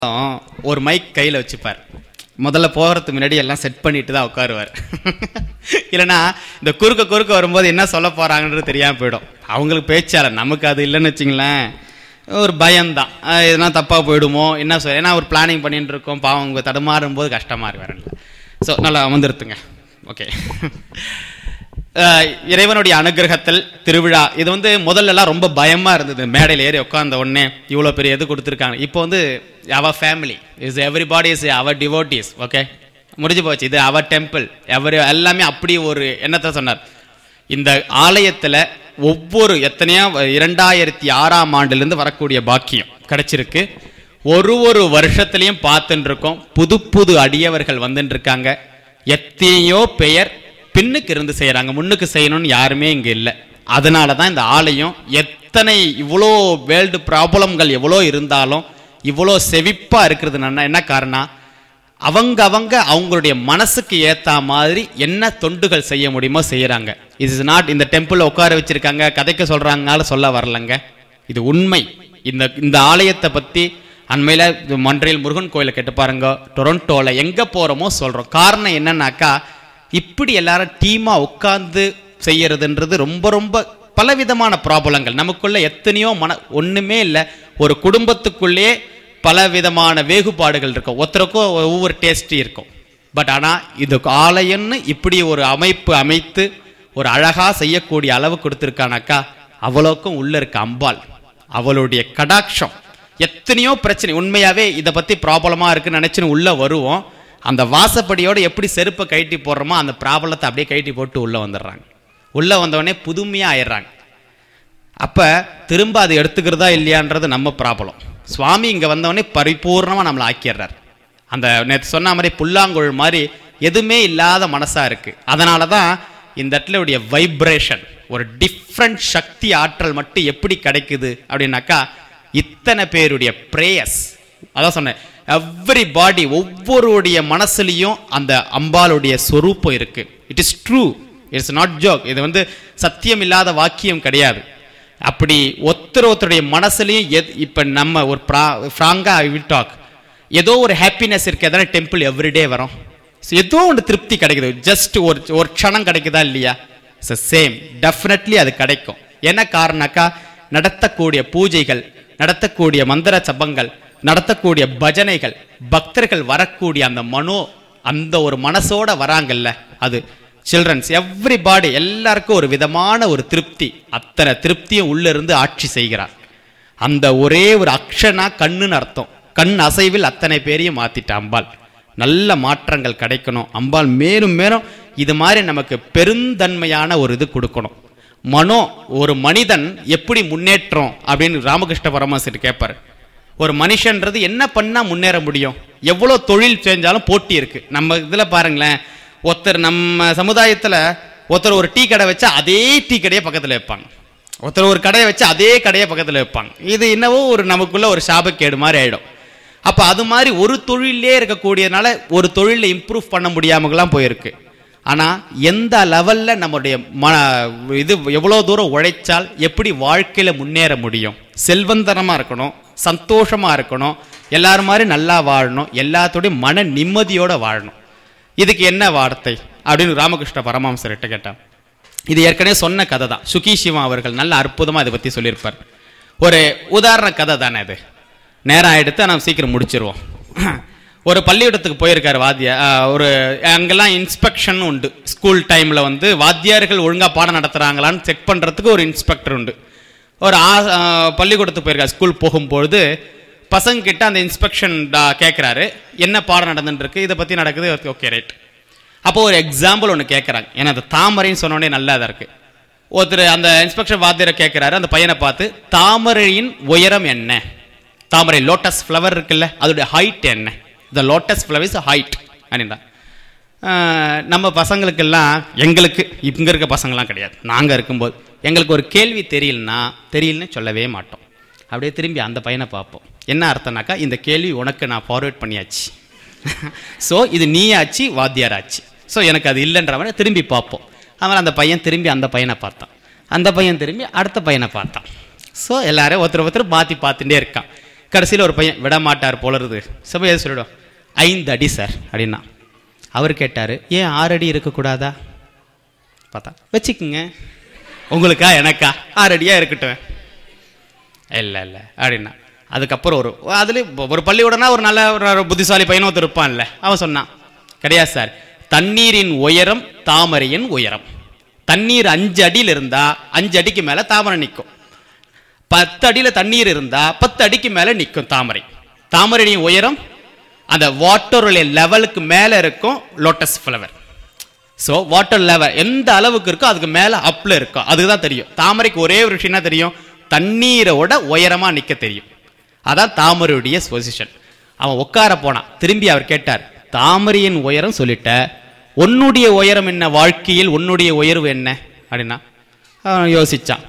ஒரு மைக் கையில் வச்சுப்பார் முதல்ல போகிறதுக்கு முன்னாடி எல்லாம் செட் பண்ணிட்டு தான் உட்காருவார் இல்லைன்னா இந்த குறுக்க குறுக்க வரும்போது என்ன சொல்ல போகிறாங்கன்றது தெரியாமல் போயிடும் அவங்களுக்கு பேச்சாளர் நமக்கு அது இல்லைன்னு வச்சிங்களேன் ஒரு பயம்தான் அஹ் எதுனா தப்பாக போயிடுமோ என்ன சொல் ஏன்னா ஒரு பிளானிங் பண்ணிட்டு இருக்கோம் பாவம் அவங்க தடுமாறும் போது கஷ்டமாக இருக்கு வேற ஸோ நல்லா அமர்ந்துருத்துங்க ஓகே அஹ் இறைவனுடைய அனுகிரகத்தில் திருவிழா இது வந்து முதல்ல எல்லாம் ரொம்ப பயமா இருந்தது மேடையில் ஏறி உட்கார்ந்த உடனே இவ்வளோ பெரிய இது கொடுத்துருக்காங்க இப்போ வந்து அவர் ஃபேமிலி இஸ் எவ்ரிபாடி இஸ் அவர் டிவோட்டிஸ் ஓகே முடிஞ்சு போச்சு இது அவர் டெம்பிள் எவரி எல்லாமே அப்படி ஒரு எண்ணத்தை சொன்னார் இந்த ஆலயத்துல ஒவ்வொரு எத்தனையோ இரண்டாயிரத்தி ஆறாம் ஆண்டுலேருந்து வரக்கூடிய பாக்கியம் கிடைச்சிருக்கு ஒரு ஒரு வருஷத்துலையும் பார்த்துட்டு இருக்கோம் புது புது அடியவர்கள் வந்துட்டு இருக்காங்க எத்தனையோ பெயர் பின்னுக்கு இருந்து செய்கிறாங்க முன்னுக்கு செய்யணும்னு யாருமே இங்கே இல்லை அதனால தான் இந்த ஆலயம் எத்தனை இவ்வளோ வேர்ல்டு ப்ராப்ளம்கள் எவ்வளோ இருந்தாலும் இவ்வளோ செவிப்பாக இருக்கிறது என்ன காரணம் அவங்க அவங்க அவங்களுடைய மனசுக்கு ஏத்த மாதிரி என்ன தொண்டுகள் செய்ய முடியுமோ செய்யறாங்க இது இஸ் நாட் இந்த டெம்பிள் உட்கார வச்சிருக்காங்க கதைக்க சொல்றாங்கனால சொல்ல வரலங்க இது உண்மை இந்த இந்த ஆலயத்தை பத்தி அண்மையில இது மொன்றியல் முருகன் கோயிலை கேட்டு பாருங்க டொரண்டோல எங்க போறோமோ சொல்றோம் காரணம் என்னன்னாக்கா இப்படி எல்லாரும் டீமா உட்கார்ந்து செய்யறதுன்றது ரொம்ப ரொம்ப பலவிதமான ப்ராப்ளங்கள் நமக்குள்ள எத்தனையோ மன ஒண்ணுமே இல்லை ஒரு குடும்பத்துக்குள்ளேயே பல விதமான வேகுபாடுகள் இருக்கும் ஒருத்தருக்கும் ஒவ்வொரு டேஸ்ட் இருக்கும் பட் ஆனால் இது ஆலயம்னு இப்படி ஒரு அமைப்பு அமைத்து ஒரு அழகா செய்யக்கூடிய அளவு கொடுத்துருக்கானாக்கா அவளுக்கும் உள்ள இருக்க அம்பாள் அவளுடைய கடாட்சம் எத்தனையோ பிரச்சனை உண்மையாவே இதை பத்தி ப்ராப்ளமா இருக்குன்னு நினைச்சுன்னு உள்ள வருவோம் அந்த வாசப்படியோட எப்படி செருப்பை கைட்டி போடுறோமோ அந்த ப்ராப்ளத்தை அப்படியே கைட்டி போட்டு உள்ள வந்துடுறாங்க உள்ள வந்தவொடனே புதுமையா ஆயிடுறாங்க அப்ப திரும்ப அது எடுத்துக்கிறதா இல்லையான்றது நம்ம ப்ராப்ளம் சுவாமி இங்க வந்தவொடனே பரிபூர்ணமா நம்மளை ஆக்கிடுறார் அந்த நேற்று சொன்ன மாதிரி புல்லாங்குழல் மாதிரி எதுவுமே இல்லாத மனசா இருக்கு அதனால தான் இந்த இடத்துல உடைய வைப்ரேஷன் ஒரு டிஃப்ரெண்ட் சக்தி ஆற்றல் மட்டும் எப்படி கிடைக்குது அப்படின்னாக்கா இத்தனை பேருடைய பிரேயர்ஸ் அதான் சொன்னேன் எவ்ரி பாடி ஒவ்வொருடைய மனசுலையும் அந்த அம்பாளுடைய சொரூப்பம் இருக்கு it is true it's not joke இது வந்து சத்தியம் இல்லாத வாக்கியம் கிடையாது அப்படி ஒருத்தர் ஒருத்தருடைய மனசுலையும் எத் இப்போ நம்ம ஒரு ப்ரா ஃப்ராங்கா வில் டாக் ஏதோ ஒரு ஹாப்பினஸ் இருக்கு எதனா டெம்பிள் எவ்ரிடே வரும் So, ஏதோ ஒன்று திருப்தி கிடைக்குது ஜஸ்ட் ஒரு ஒரு க்ஷணம் கிடைக்குதா இல்லையா சேம் டெஃபினெட்லி அது கிடைக்கும் என்ன காரணக்கா நடத்தக்கூடிய பூஜைகள் நடத்தக்கூடிய மந்திர சபங்கள் நடத்தக்கூடிய பஜனைகள் பக்தர்கள் வரக்கூடிய அந்த மனோ அந்த ஒரு மனசோட வராங்கல்ல அது சில்ட்ரன்ஸ் எவ்ரிபாடி எல்லாருக்கும் ஒரு விதமான ஒரு திருப்தி அத்தனை திருப்தியும் உள்ள இருந்து ஆட்சி செய்கிறார் அந்த ஒரே ஒரு அக்ஷனா கண்ணுன்னு அர்த்தம் கண் அசைவில் அத்தனை பேரையும் மாத்திட்ட அம்பாள் நல்ல மாற்றங்கள் கிடைக்கணும் அம்பாள் மேலும் மேலும் இது மாதிரி நமக்கு பெருந்தன்மையான ஒரு இது கொடுக்கணும் மனோ ஒரு மனிதன் எப்படி முன்னேற்றம் அப்படின்னு ராமகிருஷ்ண பரமஹம்சர் கேட்பாரு ஒரு மனுஷன்றது என்ன பண்ணா முன்னேற முடியும் எவ்வளோ தொழில் செஞ்சாலும் போட்டி இருக்கு நம்ம இதுல பாருங்களேன் ஒருத்தர் நம்ம சமுதாயத்துல ஒருத்தர் ஒரு டீ கடை வச்சா அதே டீ கடையை பக்கத்துல வைப்பாங்க ஒருத்தர் ஒரு கடையை வச்சு அதே கடையை பக்கத்துல வைப்பாங்க இது என்னவோ ஒரு நமக்குள்ள ஒரு சாபக்கேடு மாதிரி ஆயிடும் அப்ப அது மாதிரி ஒரு தொழிலே இருக்கக்கூடியதுனால ஒரு தொழில இம்ப்ரூவ் பண்ண முடியாமலாம் போயிருக்கு ஆனா எந்த லெவல்ல நம்முடைய ம இது எவ்வளவு தூரம் உழைச்சால் எப்படி வாழ்க்கையில முன்னேற முடியும் செல்வந்தனமா இருக்கணும் சந்தோஷமா இருக்கணும் எல்லாரும் மாதிரி நல்லா வாழணும் எல்லாத்தோடையும் மன நிம்மதியோட வாழணும் இதுக்கு என்ன வார்த்தை அப்படின்னு ராமகிருஷ்ண பரமஹம்சர்கிட்ட கேட்டான் இது ஏற்கனவே சொன்ன கதை தான் சுகி சிவா அவர்கள் நல்ல அற்புதமா இதை பத்தி சொல்லியிருப்பார் ஒரு உதாரண கதை தானே இது நேரம் எடுத்து நம்ம சீக்கிரம் முடிச்சிருவோம் ஒரு பள்ளிக்கூடத்துக்கு போயிருக்காரு வாத்தியா ஆஹ் ஒரு அங்கெல்லாம் இன்ஸ்பெக்ஷன் உண்டு ஸ்கூல் டைம்ல வந்து வாத்தியார்கள் ஒழுங்கா பாடம் நடத்துறாங்களான்னு செக் பண்றதுக்கு ஒரு இன்ஸ்பெக்டர் உண்டு ஒரு ஆ- ஆஹ் பள்ளிக்கூடத்துக்கு போயிருக்காரு ஸ்கூல் போகும்பொழுது பசங்க கிட்ட அந்த இன்ஸ்பெக்ஷன் கேட்குறாரு என்ன பாடம் நடந்துட்டு இருக்கு இதை பத்தி நடக்குது ஓகே ரைட் அப்போ ஒரு எக்ஸாம்பிள் ஒன்று கேட்குறாங்க ஏன்னா அந்த தாமரைன்னு சொன்னோடனே நல்லா தான் இருக்கு ஒருத்தர் அந்த இன்ஸ்பெக்டர் வாத்தியரை கேட்குறாரு அந்த பையனை பார்த்து தாமரையின் உயரம் என்ன தாமரை லோட்டஸ் ஃப்ளவர் இருக்குல்ல அதோடைய ஹைட் என்ன the lotus flower is height அப்படின்றா ஆஹ் நம்ம பசங்களுக்கெல்லாம் எங்களுக்கு இங்க இருக்க பசங்களாம் கிடையாது நாங்கள் இருக்கும்போது எங்களுக்கு ஒரு கேள்வி தெரியலனா தெரியலன்னு சொல்லவே மாட்டோம் அப்படியே திரும்பி அந்த பையனை பார்ப்போம் என்ன அர்த்தம்னாக்கா இந்த கேள்வி உனக்கு நான் ஃபார்வேர்ட் பண்ணியாச்சு ஸோ இது நீயாச்சு வாத்தியாராச்சு ஸோ எனக்கு அது இல்லைன்ற மாதிரி திரும்பி பார்ப்போம் அதனால் அந்த பையன் திரும்பி அந்த பையனை பார்த்தான் அந்த பையன் திரும்பி அடுத்த பையனை பார்த்தான் ஸோ எல்லாரும் ஒருத்தர் ஒருத்தர் மாற்றி பார்த்துட்டே இருக்கான் கடைசியில் ஒரு பையன் விட மாட்டார் போலருது சபை எது சொல்லிடும் ஐந்து அடி சார் அப்படின்னா அவர் கேட்டார் ஏன் ஆறு அடி இருக்கக்கூடாதா பார்த்தா வச்சுக்குங்க உங்களுக்கா எனக்கா ஆறு அடியா இருக்கட்டும் இல்லை இல்லை அப்படின்னா அதுக்கப்புறம் ஒரு அதுலேயும் ஒரு பள்ளிக்கூடனா ஒரு நல்ல ஒரு புத்திசாலி பையனும் ஒருத்தர் இருப்பான்ல அவன் சொன்னான் கிடையாது சார் தண்ணீரின் உயரம் தாமரையின் உயரம் தண்ணீர் அஞ்சு அடியில் இருந்தா அஞ்சு அடிக்கு மேல தாமரை நிற்கும் பத்து அடியில தண்ணீர் இருந்தா பத்து அடிக்கு மேல நிற்கும் தாமரை தாமரையின் உயரம் அந்த வாட்டருடைய லெவலுக்கு மேல இருக்கும் lotus flower so water level எந்த அளவுக்கு இருக்கோ அதுக்கு மேலே அப்பில் இருக்கும் அதுதான் தெரியும் தாமரைக்கு ஒரே ஒரு விஷயம் என்ன தெரியும் தண்ணீரோட உயரமாக நிற்க தெரியும் அதான் தாமரையுடைய பொசிஷன் அவன் உட்கார போனான் திரும்பி அவர் கேட்டார் தாமரையின் உயரம் சொல்லிட்ட உன்னுடைய உயரம் என்ன வாழ்க்கையில் உன்னுடைய உயர்வு என்ன அப்படின்னா அவன் யோசிச்சான்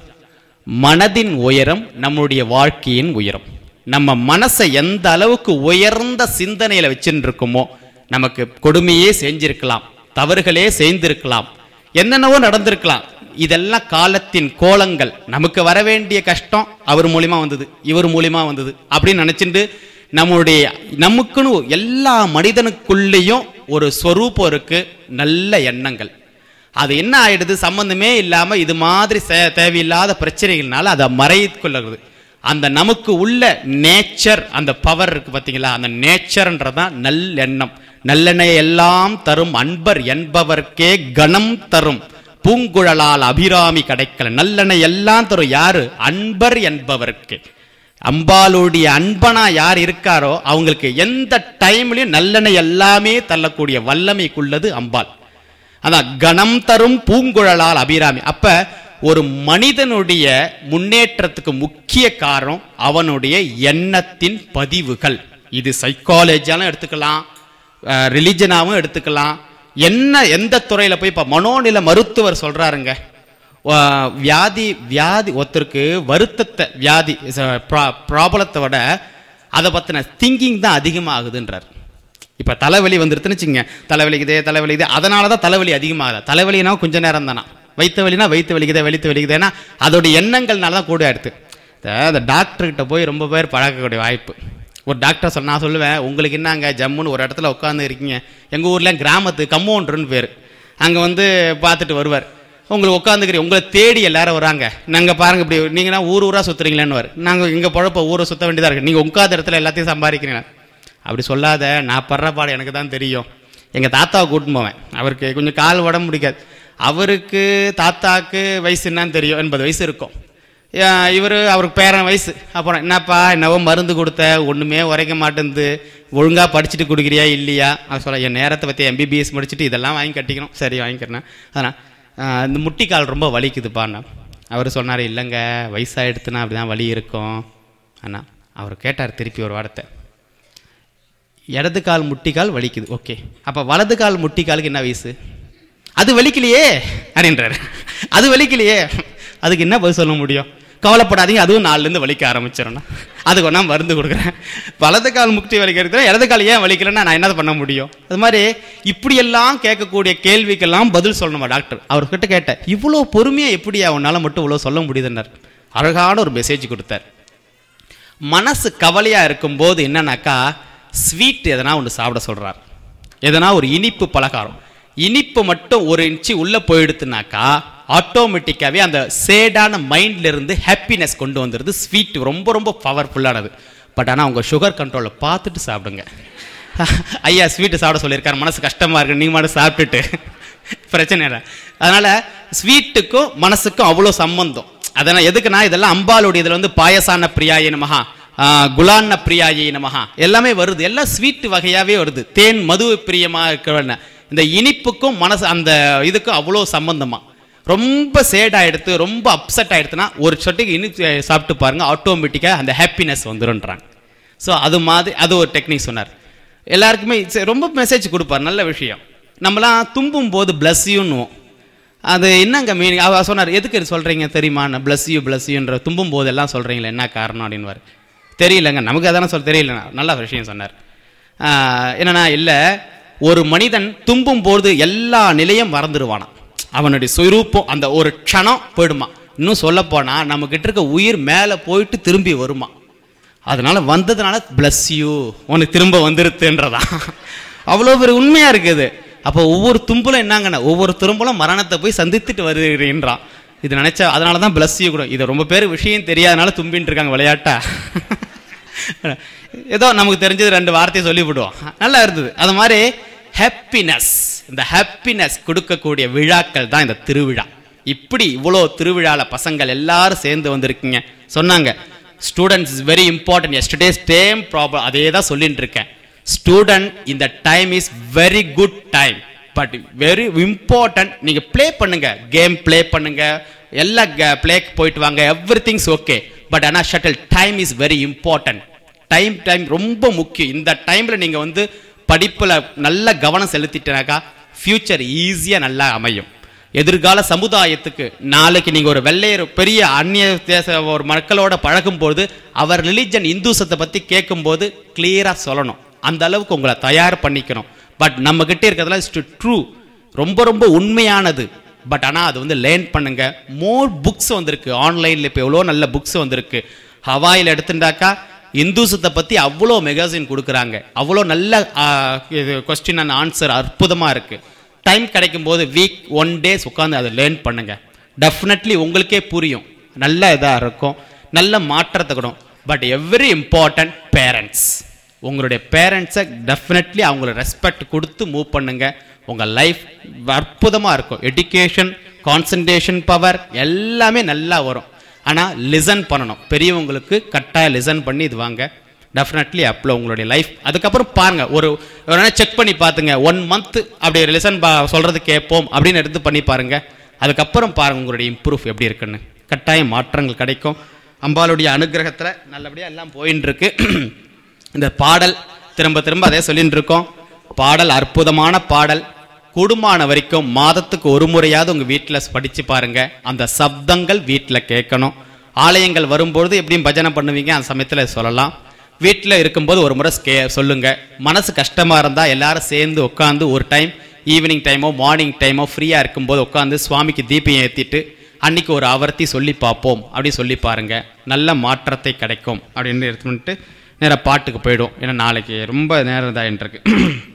மனதின் உயரம் நம்முடைய வாழ்க்கையின் உயரம் நம்ம மனசை எந்த அளவுக்கு உயர்ந்த சிந்தனையில வச்சுட்டு இருக்கோமோ நமக்கு கொடுமையே செஞ்சிருக்கலாம் தவறுகளே செய்திருக்கலாம் என்னென்னவோ நடந்திருக்கலாம் இதெல்லாம் காலத்தின் கோலங்கள் நமக்கு வர வேண்டிய கஷ்டம் அவர் மூலியமா வந்தது இவர் மூலியமா வந்தது அப்படின்னு நினைச்சிட்டு நம்முடைய நமக்குன்னு எல்லா மனிதனுக்குள்ளேயும் ஒரு ஸ்வரூபம் இருக்கு நல்ல எண்ணங்கள் அது என்ன ஆயிடுது சம்பந்தமே இல்லாம இது மாதிரி சே- தேவையில்லாத பிரச்சனைகள்னால அதை மறைத்துக்கொள்ளுறது அந்த நமக்கு உள்ள நேச்சர் அந்த பவர் இருக்கு பாத்தீங்களா அந்த நேச்சர்ன்றதான் நல்லெண்ணம் நல்லெண்ணெய் எல்லாம் தரும் அன்பர் என்பவர்க்கே கணம் தரும் பூங்குழலால் அபிராமி கிடைக்கல நல்லெண்ணெய் எல்லாம் தரும் யாரு அன்பர் என்பவர்க்கு அம்பாளுடைய அன்பனா யார் இருக்காரோ அவங்களுக்கு எந்த டைம்லயும் நல்லெண்ணெய் எல்லாமே தள்ளக்கூடிய வல்லமைக்குள்ளது அம்பாள் அதான் கணம் தரும் பூங்குழலால் அபிராமி அப்ப ஒரு மனிதனுடைய முன்னேற்றத்துக்கு முக்கிய காரணம் அவனுடைய எண்ணத்தின் பதிவுகள் இது சைக்காலஜியாலும் எடுத்துக்கலாம் ரிலிஜனாவும் எடுத்துக்கலாம் என்ன எந்த துறையில போய் இப்ப மனோநில மருத்துவர் சொல்றாருங்க வா- வியாதி வியாதி ஒருத்தருக்கு வருத்தத்தை வியாதி ப்ராப்ளத்தை விட அதை பத்தின திங்கிங் தான் அதிகமாகுதுன்றார் இப்ப தலைவலி வந்துருதுன்னு வச்சுங்க தலைவலிக்குதே தலைவலிக்குதே அதனால தான் தலைவலி அதிகமாகுது தலைவலினா கொஞ்ச நேரம் தானா வைத்த வலினா வயிற்று வலிக்குதே வலித்து வலிக்குதேன்னா அதோட எண்ணங்கள்னால தான் கூட ஆயிடுது இந்த- அந்த டாக்டர்கிட்ட போய் ரொம்ப பேர் பழக்கக்கூடிய வாய்ப்பு ஒரு டாக்டர் சொன்னா நான் சொல்லுவேன் உங்களுக்கு என்னங்க ஜம்முன்னு ஒரு இடத்துல உட்காந்து இருக்கீங்க எங்க ஊர்ல கிராமத்து கம்பவுண்டர்னு பேர் அங்க வந்து பார்த்துட்டு வருவார் உங்களுக்கு உட்காந்துக்கிறீங்க உங்களை தேடி எல்லாரும் வராங்க நாங்க பாருங்க இப்படி நீங்கன்னா ஊர் ஊரா சுத்துறீங்களேன்னு நாங்க எங்க பொழப்ப ஊரை சுத்த வேண்டியதா இருக்கு நீங்க உட்காந்த இடத்துல எல்லாத்தையும் சம்பாதிக்கிறீங்க அப்படி சொல்லாத நான் படுற பாடு எனக்கு தான் தெரியும் எங்க தாத்தாவை கூட்டின்னு போவேன் அவருக்கு கொஞ்சம் கால் உடம்பு முடிக்காது அவருக்கு தாத்தாக்கு வயசு என்னன்னு தெரியும் எண்பது வயசு இருக்கும் இவர் அவருக்கு பேரன் வயசு அப்புறம் என்னப்பா என்னவோ மருந்து கொடுத்த ஒன்றுமே உரைக்க மாட்டேங்குது ஒழுங்காக படிச்சுட்டு கொடுக்குறியா இல்லையா அவர் சொல்ல என் நேரத்தை பற்றி எம்பிபிஎஸ் முடிச்சுட்டு இதெல்லாம் வாங்கி கட்டிக்கணும் சரி வாங்கிக்கிறேன் அதான் ஆஹ் இந்த முட்டிக்கால் ரொம்ப வலிக்குதுப்பாண்ணா அவர் சொன்னார் இல்லைங்க வயசாகிடுத்துனா அப்படி தான் வலி இருக்கும் அண்ணா அவர் கேட்டார் திருப்பி ஒரு வார்த்தை இடது கால் முட்டிக்கால் வலிக்குது ஓகே அப்போ வலது கால் முட்டிக்காலுக்கு என்ன வயசு அது வலிக்கலையே அப்படின்றாரு அது வலிக்கலையே அதுக்கு என்ன பதில் சொல்ல முடியும் கவலைப்படாதீங்க அதுவும் நாலுலேருந்து வலிக்க ஆரம்பிச்சிடணும் அதுக்கு ஒன்றா மருந்து கொடுக்குறேன் வலது கால் முட்டி வலிக்கிறது இடது கால் ஏன் வலிக்கலைன்னா நான் என்ன பண்ண முடியும் அது மாதிரி இப்படியெல்லாம் கேட்கக்கூடிய கேள்விக்கெல்லாம் பதில் சொல்லணுமா டாக்டர் அவர்கிட்ட கேட்டேன் இவ்வளோ பொறுமையாக எப்படியா உன்னால் மட்டும் இவ்வளோ சொல்ல முடியுதுன்னார் அழகான ஒரு மெசேஜ் கொடுத்தார் மனசு கவலையா இருக்கும்போது என்னன்னாக்கா ஸ்வீட் எதனா ஒன்று சாப்பிட சொல்றார் எதனா ஒரு இனிப்பு பலகாரம் இனிப்பு மட்டும் ஒரு இன்ச்சு உள்ள போயிடுத்துனாக்கா ஆட்டோமேட்டிக்காவே அந்த சேடான மைண்ட்ல இருந்து ஹாப்பினஸ் கொண்டு வந்துடுது ஸ்வீட் ரொம்ப ரொம்ப பவர்ஃபுல்லானது பட் ஆனால் உங்க சுகர் கண்ட்ரோலை பார்த்துட்டு சாப்பிடுங்க ஐயா ஸ்வீட்டு சாப்பிட சொல்லியிருக்காரு மனசு கஷ்டமா இருக்கு நீங்க மட்டும் சாப்பிட்டுட்டு பிரச்சனை இல்லை அதனால ஸ்வீட்டுக்கும் மனசுக்கும் அவ்வளோ சம்பந்தம் அதனால் எதுக்குன்னா இதெல்லாம் அம்பாளுடைய இதில் வந்து பாயசான பிரியாயை நமஹா ஆ, குலான்ன பிரியாயை நமஹா எல்லாமே வருது எல்லாம் ஸ்வீட் வகையாவே வருது தேன் மது பிரியமா இருக்கிற இந்த இனிப்புக்கும் மனசு அந்த இதுக்கும் அவ்வளோ சம்பந்தமா ரொம்ப சேட் ஆயிடுத்து ரொம்ப அப்செட் ஆயிடுத்துன்னா ஒரு சொட்டுக்கு இனிப்பு சாப்பிட்டு பாருங்க ஆட்டோமேட்டிக்காக அந்த ஹாப்பினஸ் வந்துருன்றாங்க ஸோ அது மாதிரி அது ஒரு டெக்னிக் சொன்னார் எல்லாருக்குமே சரி, ரொம்ப மெசேஜ் கொடுப்பார் நல்ல விஷயம் நம்மலாம் தும்பும் போது பிளஸ் யூன்னுவோம் அது என்னங்க மீனிங் அவர் சொன்னார் எதுக்கு இது சொல்கிறீங்க தெரியுமா நான் பிளஸ் யூ பிளஸ் யூன்ற தும்பும் போது எல்லாம் சொல்கிறீங்களே என்ன காரணம் அப்படின்வார் தெரியலங்க நமக்கு அதான சொல்ல தெரியல நல்ல விஷயம் சொன்னார் ஆஹ், என்னன்னா இல்லை ஒரு மனிதன் தும்பும் போது எல்லா நிலையும் மறந்துடுவானாம் அவனுடைய சுரூப்பம் அந்த ஒரு க்ஷணம் போயிடுமா இன்னும் சொல்லப்போனால் நம்மக்கிட்ட இருக்க உயிர் மேலே போயிட்டு திரும்பி வருமா அதனால வந்ததுனால பிளஸ் யூ உனக்கு திரும்ப வந்துருத்துன்றதா அவ்வளோ பெரிய உண்மையா இருக்குது அப்போ ஒவ்வொரு தும்பலும் என்னங்கண்ணா ஒவ்வொரு துரும்பலும் மரணத்தை போய் சந்தித்துட்டு வருகிறீன்றான் இது நினைச்சா அதனால தான் பிளஸ் யூ கூட இது ரொம்ப பேர் விஷயம் தெரியாதனால தும்பின்னு இருக்காங்க விளையாட்டா ஏதோ நமக்கு தெரிஞ்சது ரெண்டு வார்த்தையை சொல்லிவிடுவோம் நல்லா இருந்தது அது மாதிரி ஹாப்பினஸ் இந்த ஹாப்பினஸ் கொடுக்கக்கூடிய விழாக்கள் தான் இந்த திருவிழா இப்படி இவ்வளோ திருவிழால பசங்கள் எல்லாரும் சேர்ந்து வந்திருக்கீங்க சொன்னாங்க ஸ்டூடெண்ட்ஸ் இஸ் வெரி இம்பார்ட்டன்ட் எஸ்டே சேம் ப்ராப்ளம் அதே தான் சொல்லிட்டு இருக்கேன் ஸ்டூடெண்ட் இந்த time is very good time but very important நீங்க ப்ளே பண்ணுங்க கேம் ப்ளே பண்ணுங்க எல்லா ப்ளேக்கு போயிட்டு வாங்க எவ்ரி திங்ஸ் ஓகே பட் ஆனால் shuttle time is very important time time ரொம்ப முக்கியம் இந்த டைம்ல நீங்க வந்து படிப்புல நல்ல கவனம் செலுத்திட்டனாக்கா ஃபியூச்சர் ஈஸியா நல்லா அமையும் எதிர்கால சமுதாயத்துக்கு நாளைக்கு நீங்க ஒரு வெள்ளையர் பெரிய அந்நிய தேச ஒரு மக்களோட பழகும்போது அவர் ரிலிஜன் இந்துசத்தை பத்தி கேட்கும்போது கிளியரா சொல்லணும் அந்த அளவுக்கு உங்களை தயார் பண்ணிக்கணும் பட் நம்ம கிட்ட இருக்கிறதுல இஸ் ட்ரூ ரொம்ப ரொம்ப உண்மையானது பட் ஆனால் அது வந்து லேர்ன் பண்ணுங்க மோர் புக்ஸ் வந்திருக்கு ஆன்லைனில் இப்போ எவ்வளோ நல்ல புக்ஸ் வந்திருக்கு ஹவாயில் எடுத்துட்டாக்கா இந்துசத்தை பற்றி அவ்வளோ மெகாசின் கொடுக்குறாங்க அவ்வளோ நல்ல ஆ, இது கொஸ்டின் அண்ட் ஆன்சர் அற்புதமாக இருக்கு டைம் கிடைக்கும் போது வீக் ஒன் டேஸ் உட்காந்து அதை லேர்ன் பண்ணுங்க டெஃபினெட்லி உங்களுக்கே புரியும் நல்ல இதாக இருக்கும் நல்ல மாற்றத்தை கொடுக்கும் பட் எவ்ரி இம்பார்ட்டன்ட் பேரண்ட்ஸ் உங்களுடைய பேரண்ட்ஸை டெஃபினெட்லி அவங்கள ரெஸ்பெக்ட் கொடுத்து மூவ் பண்ணுங்க உங்கள் லைஃப் அற்புதமாக இருக்கும் எஜுகேஷன் கான்சன்ட்ரேஷன் பவர் எல்லாமே நல்லா வரும் ஆனால் லிசன் பண்ணணும் பெரியவங்களுக்கு கட்டாயம் லிசன் பண்ணி இது வாங்க டெஃபினெட்லி அப்பில் உங்களுடைய லைஃப் அதுக்கப்புறம் பாருங்க ஒரு செக் பண்ணி பார்த்துங்க ஒன் மந்த் அப்படி லிசன் பா சொல்கிறது கேட்போம் அப்படின்னு எடுத்து பண்ணி பாருங்க அதுக்கப்புறம் பாருங்க உங்களுடைய இம்ப்ரூவ் எப்படி இருக்குன்னு கட்டாயம் மாற்றங்கள் கிடைக்கும் அம்பாளுடைய அனுகிரகத்தில் நல்லபடியாக எல்லாம் போயின்னு இருக்கு இந்த பாடல் திரும்ப திரும்ப அதே சொல்லிட்டு இருக்கோம் பாடல் அற்புதமான பாடல் கூடுமான வரைக்கும் மாதத்துக்கு ஒரு முறையாவது உங்க வீட்டில் படிச்சு பாருங்க அந்த சப்தங்கள் வீட்டில் கேட்கணும் ஆலயங்கள் வரும்பொழுது எப்படியும் பஜனை பண்ணுவீங்க அந்த சமயத்தில் சொல்லலாம் வீட்டில் இருக்கும்போது ஒரு முறை கே சொல்லுங்க மனசு கஷ்டமா இருந்தா எல்லாரும் சேர்ந்து உட்காந்து ஒரு டைம் ஈவினிங் டைமோ மார்னிங் டைமோ ஃப்ரீயா இருக்கும்போது உட்காந்து சுவாமிக்கு தீபம் ஏத்திட்டு அன்னைக்கு ஒரு ஆவர்த்தி சொல்லி பார்ப்போம் அப்படின்னு சொல்லி பாருங்க நல்ல மாற்றத்தை கிடைக்கும் அப்படின்னு எடுத்துட்டு நேராக பாட்டுக்கு போயிடும் ஏன்னா நாளைக்கு ரொம்ப நேரம் தான் இருக்கு